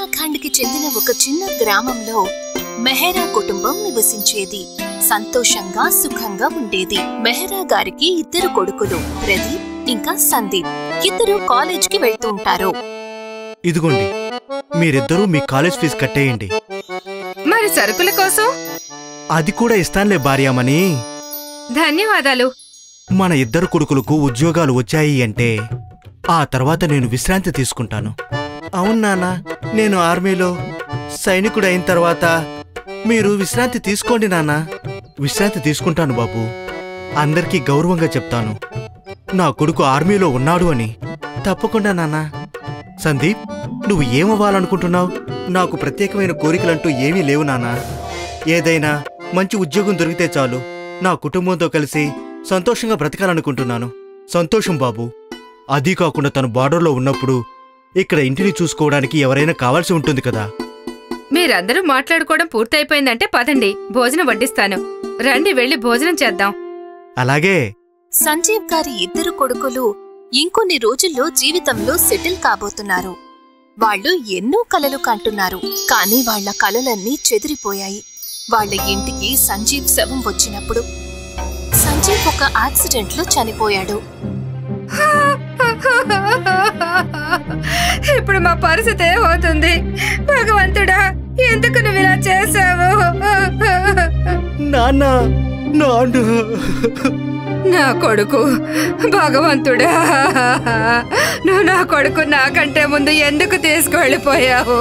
ఉత్తరాఖండ్ కి చెందిన ఒక చిన్న గ్రామంలో మెహరా కుటుంబం నివసించేది సంతోషంగా సుఖంగా ఉండేది మెహరా గారికి ఇద్దరు కొడుకులు ప్రదీప్ ఇంకా సందీప్ ఇద్దరు కాలేజ్ కి వెళ్తూ ఉంటారు ఇదిగోండి మీరిద్దరూ మీ కాలేజ్ ఫీజు కట్టేయండి మరి సరుకుల కోసం అది కూడా ఇస్తానులే భార్యామని ధన్యవాదాలు మన ఇద్దరు కొడుకులకు ఉద్యోగాలు వచ్చాయి అంటే ఆ తర్వాత నేను విశ్రాంతి తీసుకుంటాను అవును నాన్న నేను ఆర్మీలో సైనికుడు అయిన తర్వాత మీరు విశ్రాంతి తీసుకోండి నాన్న విశ్రాంతి తీసుకుంటాను బాబు అందరికీ గౌరవంగా చెప్తాను నా కొడుకు ఆర్మీలో ఉన్నాడు అని తప్పకుండా నాన్న సందీప్ నువ్వు ఏమవ్వాలనుకుంటున్నావు నాకు ప్రత్యేకమైన కోరికలంటూ ఏమీ లేవు నాన్న ఏదైనా మంచి ఉద్యోగం దొరికితే చాలు నా కుటుంబంతో కలిసి సంతోషంగా బ్రతకాలనుకుంటున్నాను సంతోషం బాబు అదీ కాకుండా తను బార్డర్లో ఉన్నప్పుడు ఇక్కడ ఇంటిని చూసుకోవడానికి ఎవరైనా కావాల్సి ఉంటుంది కదా మీరందరూ మాట్లాడుకోవడం పూర్తయిపోయిందంటే పదండి భోజనం వడ్డిస్తాను రండి వెళ్లి భోజనం చేద్దాం అలాగే సంజీవ్ గారి ఇద్దరు కొడుకులు ఇంకొన్ని రోజుల్లో జీవితంలో సెటిల్ కాబోతున్నారు వాళ్ళు ఎన్నో కలలు కంటున్నారు కానీ వాళ్ళ కలలన్నీ చెదిరిపోయాయి వాళ్ళ ఇంటికి సంజీవ్ శవం వచ్చినప్పుడు సంజీవ్ ఒక యాక్సిడెంట్లో చనిపోయాడు ఇప్పుడు మా పరిస్థితి ఏమవుతుంది భగవంతుడా ఎందుకు నువ్వు ఇలా చేశావు నాన్న నాన్న నా కొడుకు భగవంతుడా నువ్వు నా కొడుకు నాకంటే ముందు ఎందుకు తీసుకువెళ్ళిపోయావు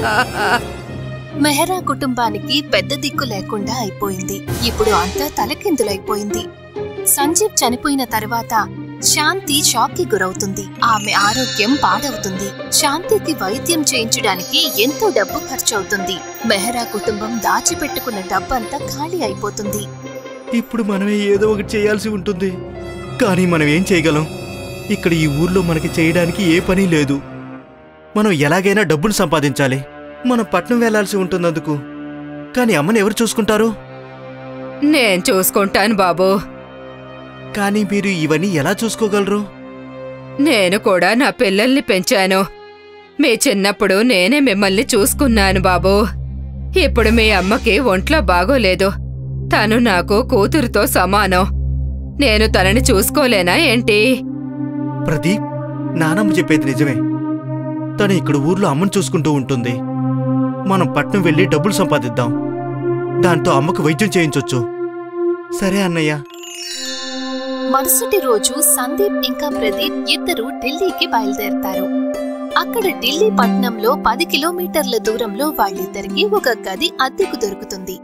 మెహరా కుటుంబానికి పెద్ద దిక్కు లేకుండా అయిపోయింది ఇప్పుడు అంతా తలకిందులైపోయింది సంజీవ్ చనిపోయిన తర్వాత శాంతి షాక్ కి గురవుతుంది ఆమె ఆరోగ్యం పాడవుతుంది శాంతికి వైద్యం చేయించడానికి ఎంతో డబ్బు ఖర్చవుతుంది మెహరా కుటుంబం దాచిపెట్టుకున్న డబ్బంతా ఖాళీ అయిపోతుంది ఇప్పుడు మనమే ఏదో ఒకటి చేయాల్సి ఉంటుంది కానీ మనం ఏం చేయగలం ఇక్కడ ఈ ఊర్లో మనకి చేయడానికి ఏ పని లేదు మనం ఎలాగైనా డబ్బులు సంపాదించాలి మనం పట్నం వెళ్లాల్సి ఉంటున్నందుకు కానీ అమ్మని ఎవరు చూసుకుంటారు నేను చూసుకుంటాను బాబు కానీ మీరు ఇవన్నీ ఎలా చూసుకోగలరు నేను కూడా నా పిల్లల్ని పెంచాను మీ చిన్నప్పుడు నేనే మిమ్మల్ని చూసుకున్నాను బాబు ఇప్పుడు మీ అమ్మకి ఒంట్లో బాగోలేదు తను నాకు కూతురుతో సమానం నేను తనని చూసుకోలేనా ఏంటి ప్రదీప్ నానమ్మ చెప్పేది నిజమే తను ఇక్కడ ఊర్లో అమ్మను చూసుకుంటూ ఉంటుంది మనం పట్నం వెళ్ళి డబ్బులు సంపాదిద్దాం దాంతో అమ్మకు వైద్యం చేయించొచ్చు సరే అన్నయ్య మరుసటి రోజు సందీప్ ఇంకా ప్రదీప్ ఇద్దరు ఢిల్లీకి బయలుదేరతారు అక్కడ ఢిల్లీ పట్నంలో పది కిలోమీటర్ల దూరంలో వాళ్ళిద్దరికి ఒక గది అద్దెకు దొరుకుతుంది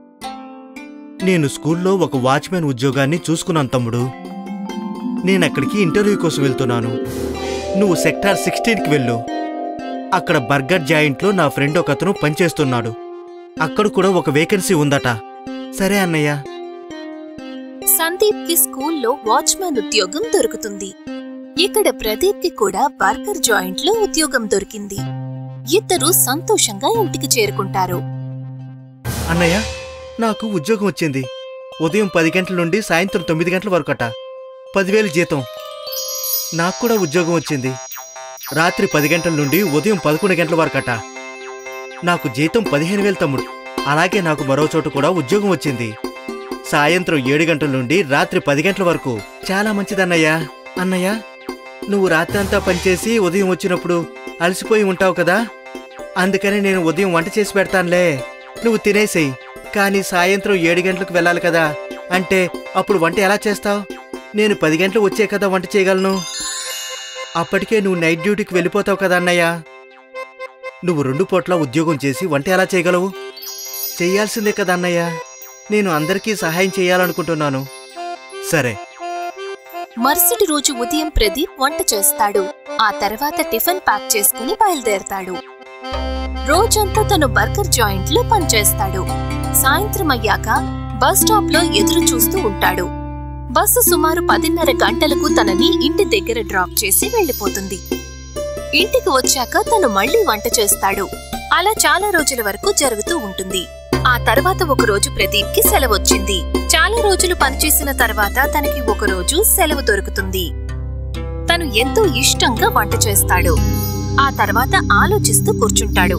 నేను స్కూల్లో ఒక వాచ్మెన్ ఉద్యోగాన్ని చూసుకున్నాను తమ్ముడు నేనక్కడికి ఇంటర్వ్యూ కోసం వెళ్తున్నాను నువ్వు సెక్టార్ సిక్స్టీన్కి వెళ్ళు అక్కడ బర్గర్ జాయింట్లో నా ఫ్రెండ్ ఒకతను పనిచేస్తున్నాడు అక్కడ కూడా ఒక వేకెన్సీ ఉందట సరే అన్నయ్య సందీప్ కి స్కూల్లో వాచ్మెన్ ఉద్యోగం దొరుకుతుంది ఇక్కడ ప్రదీప్ కి కూడా బర్గర్ జాయింట్ లో ఉద్యోగం దొరికింది ఇద్దరూ సంతోషంగా ఇంటికి చేరుకుంటారు అన్నయ్య నాకు ఉద్యోగం వచ్చింది ఉదయం పది గంటల నుండి సాయంత్రం తొమ్మిది గంటల వరకట పదివేలు జీతం నాకు కూడా ఉద్యోగం వచ్చింది రాత్రి పది గంటల నుండి ఉదయం పదకొండు గంటల వరకట నాకు జీతం పదిహేను వేలు తమ్ముడు అలాగే నాకు మరో చోట కూడా ఉద్యోగం వచ్చింది సాయంత్రం ఏడు గంటల నుండి రాత్రి పది గంటల వరకు చాలా మంచిదన్నయ్య అన్నయ్య నువ్వు రాత్రి అంతా పనిచేసి ఉదయం వచ్చినప్పుడు అలసిపోయి ఉంటావు కదా అందుకని నేను ఉదయం వంట చేసి పెడతానులే నువ్వు తినేసేయి కానీ సాయంత్రం ఏడు గంటలకు వెళ్ళాలి కదా అంటే అప్పుడు వంట ఎలా చేస్తావు నేను పది గంటలు వచ్చే కదా వంట చేయగలను అప్పటికే నువ్వు నైట్ డ్యూటీకి వెళ్ళిపోతావు కదా అన్నయ్య నువ్వు రెండు పూట్ల ఉద్యోగం చేసి వంట ఎలా చేయగలవు చెయ్యాల్సిందే కదా అన్నయ్య నేను అందరికీ సహాయం చేయాలనుకుంటున్నాను సరే మరుసటి రోజు ఉదయం ప్రదీప్ వంట చేస్తాడు ఆ తర్వాత టిఫిన్ ప్యాక్ చేసుకుని బయలుదేరతాడు రోజంతా తను బర్గర్ జాయింట్ లో పనిచేస్తాడు సాయంత్రం అయ్యాక బస్ స్టాప్ లో ఎదురు చూస్తూ ఉంటాడు బస్సు సుమారు పదిన్నర గంటలకు తనని ఇంటి దగ్గర డ్రాప్ చేసి వెళ్లిపోతుంది ఇంటికి వచ్చాక తను మళ్ళీ వంట చేస్తాడు అలా చాలా రోజుల వరకు జరుగుతూ ఉంటుంది ఆ తర్వాత ఒక రోజు ప్రదీప్ కి సెలవు వచ్చింది చాలా రోజులు పనిచేసిన తర్వాత తనకి ఒక రోజు సెలవు దొరుకుతుంది తను ఎంతో ఇష్టంగా వంట చేస్తాడు ఆ తర్వాత ఆలోచిస్తూ కూర్చుంటాడు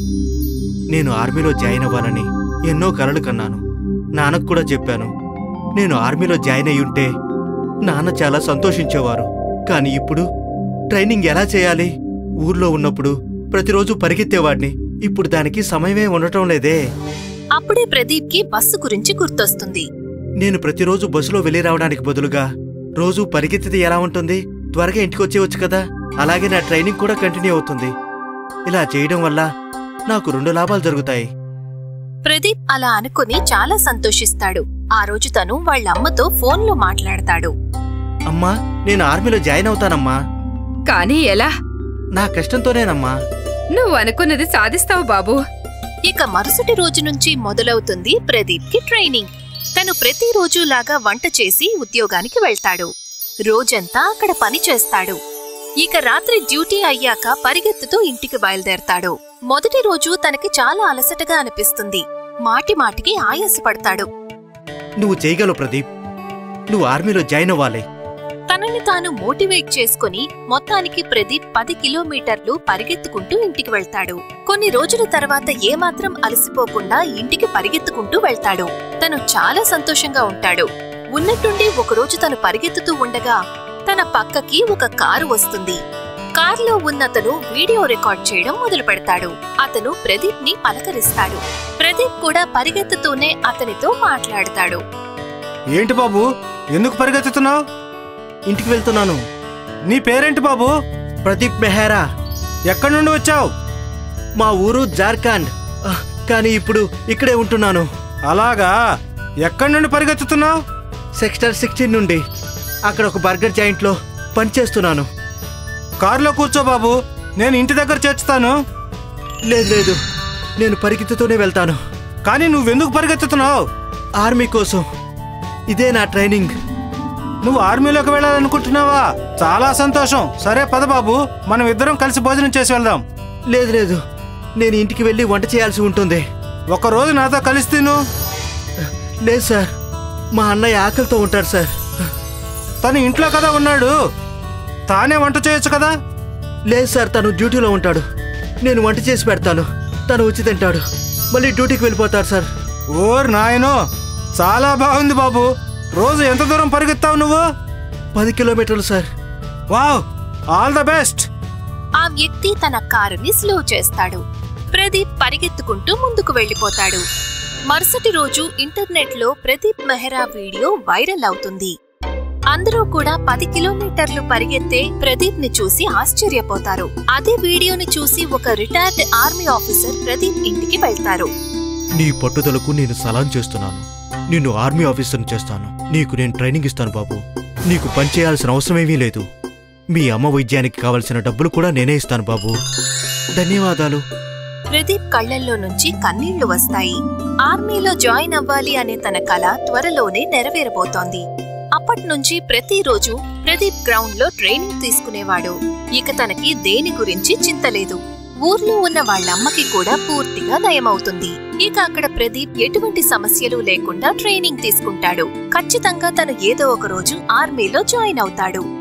నేను ఆర్మీలో జాయిన్ అవ్వాలని ఎన్నో కలలు కన్నాను నాన్నకు కూడా చెప్పాను నేను ఆర్మీలో జాయిన్ అయి ఉంటే నాన్న చాలా సంతోషించేవారు కానీ ఇప్పుడు ట్రైనింగ్ ఎలా చేయాలి ఊర్లో ఉన్నప్పుడు ప్రతిరోజు పరిగెత్తేవాడిని ఇప్పుడు దానికి సమయమే ఉండటం లేదే అప్పుడే ప్రదీప్కి బస్సు గురించి గుర్తొస్తుంది నేను ప్రతిరోజు బస్సులో వెళ్ళి రావడానికి బదులుగా రోజు పరిగెత్తితే ఎలా ఉంటుంది త్వరగా ఇంటికి వచ్చేవచ్చు కదా అలాగే నా ట్రైనింగ్ కూడా కంటిన్యూ అవుతుంది ఇలా చేయడం వల్ల నాకు రెండు లాభాలు జరుగుతాయి ప్రదీప్ అలా అనుకుని చాలా సంతోషిస్తాడు ఆ రోజు తను వాళ్ళ అమ్మతో ఫోన్లో మాట్లాడతాడు అమ్మా నేను ఆర్మీలో జాయిన్ అవుతానమ్మా కానీ ఎలా నా కష్టంతోనేనమ్మా నువ్వు అనుకున్నది సాధిస్తావు బాబు ఇక మరుసటి రోజు నుంచి మొదలవుతుంది ప్రదీప్కి ట్రైనింగ్ తను ప్రతిరోజు లాగా వంట చేసి ఉద్యోగానికి వెళ్తాడు రోజంతా అక్కడ పని చేస్తాడు ఇక రాత్రి డ్యూటీ అయ్యాక పరిగెత్తుతూ ఇంటికి బయలుదేరతాడు మొదటి రోజు తనకి చాలా అలసటగా అనిపిస్తుంది మాటి మాటికి ఆయాసపడతాడు నువ్వు చేయగలవు ప్రదీప్ నువ్వు ఆర్మీలో జాయిన్ అవ్వాలి తనని తాను మోటివేట్ చేసుకుని మొత్తానికి ప్రదీప్ పది కిలోమీటర్లు పరిగెత్తుకుంటూ ఇంటికి వెళ్తాడు కొన్ని రోజుల తర్వాత ఏమాత్రం అలసిపోకుండా ఇంటికి పరిగెత్తుకుంటూ వెళ్తాడు తను చాలా సంతోషంగా ఉంటాడు ఉన్నట్టుండి ఒకరోజు తను పరిగెత్తుతూ ఉండగా తన పక్కకి ఒక కారు వస్తుంది కారులో ఉన్నతను వీడియో రికార్డ్ చేయడం మొదలు పెడతాడు అతను ప్రదీప్ ని పలకరిస్తాడు ప్రదీప్ కూడా పరిగెత్తుతూనే అతనితో మాట్లాడతాడు ఏంటి బాబు ఎందుకు పరిగెత్తుతున్నావు ఇంటికి వెళ్తున్నాను నీ పేరేంటి బాబు ప్రదీప్ మెహరా ఎక్కడి నుండి వచ్చావు మా ఊరు జార్ఖండ్ ఆ, కానీ ఇప్పుడు ఇక్కడే ఉంటున్నాను అలాగా ఎక్కడి నుండి పరిగెత్తుతున్నావు సెక్టర్ సిక్స్టీన్ నుండి అక్కడ ఒక బర్గర్ జాయింట్లో పనిచేస్తున్నాను కారులో కూర్చో బాబు నేను ఇంటి దగ్గర చేర్చుతాను లేదు లేదు నేను పరిగెత్తుతూనే వెళ్తాను కానీ నువ్వెందుకు పరిగెత్తుతున్నావు ఆర్మీ కోసం ఇదే నా ట్రైనింగ్ నువ్వు ఆర్మీలోకి వెళ్ళాలనుకుంటున్నావా చాలా సంతోషం సరే పద బాబు మనం ఇద్దరం కలిసి భోజనం చేసి వెళ్దాం లేదు లేదు నేను ఇంటికి వెళ్ళి వంట చేయాల్సి ఉంటుంది ఒక రోజు నాతో కలిసి తిను లేదు సార్ మా అన్నయ్య ఆకలితో ఉంటాడు సార్ తను ఇంట్లో కదా ఉన్నాడు తానే వంట చేయొచ్చు కదా లేదు సార్ తను డ్యూటీలో ఉంటాడు నేను వంట చేసి పెడతాను తను వచ్చి తింటాడు మళ్ళీ డ్యూటీకి వెళ్ళిపోతాడు సార్ ఓర్ నాయనో చాలా బాగుంది బాబు రోజు ఎంత దూరం పరిగెత్తావు నువ్వు పది కిలోమీటర్లు sir wow all the best ఆ వ్యక్తి తన కారుని స్లో చేస్తాడు ప్రదీప్ పరిగెత్తుకుంటూ ముందుకు వెళ్లిపోతాడు మరుసటి రోజు ఇంటర్నెట్లో ప్రదీప్ మెహ్రా వీడియో వైరల్ అవుతుంది అందరూ కూడా పది కిలోమీటర్లు పరిగెత్తే ప్రదీప్ ని చూసి ఆశ్చర్యపోతారు అదే వీడియోని చూసి ఒక రిటైర్డ్ ఆర్మీ ఆఫీసర్ ప్రదీప్ ఇంటికి వెళ్తారు నీ పట్టుదలకు నేను సలాం చేస్తున్నాను నిన్ను ఆర్మీ ఆఫీసర్ని చేస్తాను నీకు నేను ట్రైనింగ్ ఇస్తాను బాబు నీకు పని చేయాల్సిన అవసరమేమీ లేదు మీ అమ్మ వైద్యానికి కావలసిన డబ్బులు కూడా నేనే ఇస్తాను బాబు ధన్యవాదాలు ప్రదీప్ కళ్ళల్లో నుంచి కన్నీళ్లు వస్తాయి ఆర్మీలో జాయిన్ అవ్వాలి అనే తన కల త్వరలోనే నెరవేరబోతోంది అప్పట్నుంచి ప్రతిరోజు ప్రదీప్ గ్రౌండ్ లో ట్రైనింగ్ తీసుకునేవాడు ఇక తనకి దేని గురించి చింతలేదు ఊర్లో ఉన్న వాళ్ళమ్మకి కూడా పూర్తిగా నయమవుతుంది ఇక అక్కడ ప్రదీప్ ఎటువంటి సమస్యలు లేకుండా ట్రైనింగ్ తీసుకుంటాడు ఖచ్చితంగా తను ఏదో ఒక రోజు ఆర్మీలో జాయిన్ అవుతాడు